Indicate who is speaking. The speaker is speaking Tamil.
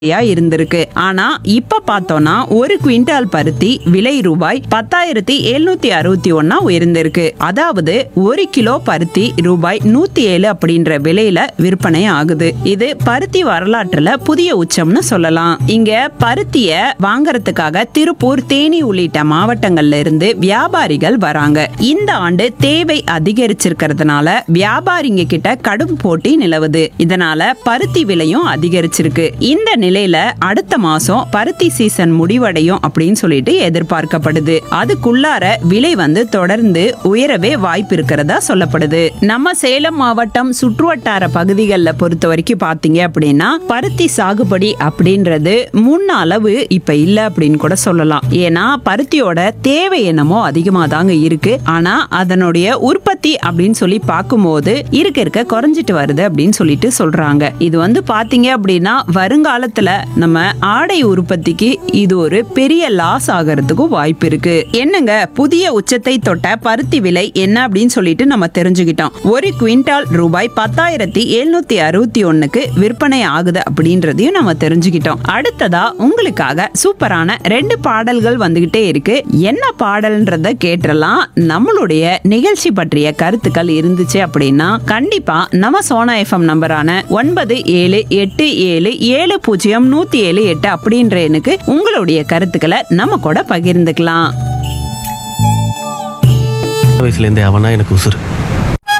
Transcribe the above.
Speaker 1: யா இருந்திருக்கு ஆனா இப்ப பார்த்தோம்னா ஒரு குவிண்டால் பருத்தி விலை ரூபாய் பத்தாயிரத்தி எழுநூத்தி அறுபத்தி ஒன்னா உயர்ந்திருக்கு அதாவது ஒரு கிலோ பருத்தி ரூபாய் நூத்தி ஏழு அப்படின்ற விலையில விற்பனை ஆகுது இது பருத்தி வரலாற்றுல புதிய உச்சம்னு சொல்லலாம் இங்க பருத்திய வாங்கறதுக்காக திருப்பூர் தேனி உள்ளிட்ட மாவட்டங்கள்ல இருந்து வியாபாரிகள் வராங்க இந்த ஆண்டு தேவை அதிகரிச்சிருக்கிறதுனால வியாபாரிங்க கிட்ட கடும் போட்டி நிலவுது இதனால பருத்தி விலையும் அதிகரிச்சிருக்கு இந்த நிலையில அடுத்த மாசம் பருத்தி சீசன் முடிவடையும் அப்படின்னு சொல்லிட்டு எதிர்பார்க்கப்படுது அதுக்குள்ளார விலை வந்து தொடர்ந்து உயரவே வாய்ப்பு இருக்கிறதா சொல்லப்படுது நம்ம சேலம் மாவட்டம் சுற்றுவட்டார பகுதிகளில் பொறுத்த வரைக்கும் பாத்தீங்க அப்படின்னா பருத்தி சாகுபடி அப்படின்றது முன்ன அளவு இப்ப இல்ல அப்படின்னு கூட சொல்லலாம் ஏன்னா பருத்தியோட தேவை என்னமோ அதிகமா தாங்க இருக்கு ஆனா அதனுடைய உற்பத்தி அப்படின்னு சொல்லி பார்க்கும்போது இருக்க இருக்க குறைஞ்சிட்டு வருது அப்படின்னு சொல்லிட்டு சொல்றாங்க இது வந்து பாத்தீங்க அப்படின்னா வருங்காலத்துல நம்ம ஆடை உற்பத்திக்கு இது ஒரு பெரிய லாஸ் ஆகிறதுக்கும் வாய்ப்பு இருக்கு என்னங்க புதிய உச்சத்தை தொட்ட பருத்தி விலை என்ன அப்படின்னு சொல்லிட்டு நம்ம தெரிஞ்சுக்கிட்டோம் ஒரு குவிண்டால் ரூபாய் பத்தாயிரத்தி எழுநூத்தி அறுபத்தி ஒண்ணுக்கு விற்பனை ஆகுது அப்படின்றதையும் நம்ம தெரிஞ்சுக்கிட்டோம் அடுத்ததா உங்களுக்காக சூப்பரான ரெண்டு பாடல்கள் வந்துகிட்டே இருக்கு என்ன பாடல்ன்றத கேட்டுறலாம் நம்மளுடைய நிகழ்ச்சி பற்றிய கருத்துக்கள் இருந்துச்சு அப்படின்னா கண்டிப்பா நம்ம சோனா எஃப்எம் நம்பரான ஒன்பது ஏழு எட்டு ஏழு ஏழு பூஜ்ஜியம் நூத்தி ஏழு எட்டு அப்படின்ற எண்ணுக்கு உங்களுடைய கருத்துக்களை நம்ம கூட பகிர்ந்துக்கலாம்
Speaker 2: வயசுலேருந்தே அவனா எனக்கு உசுறு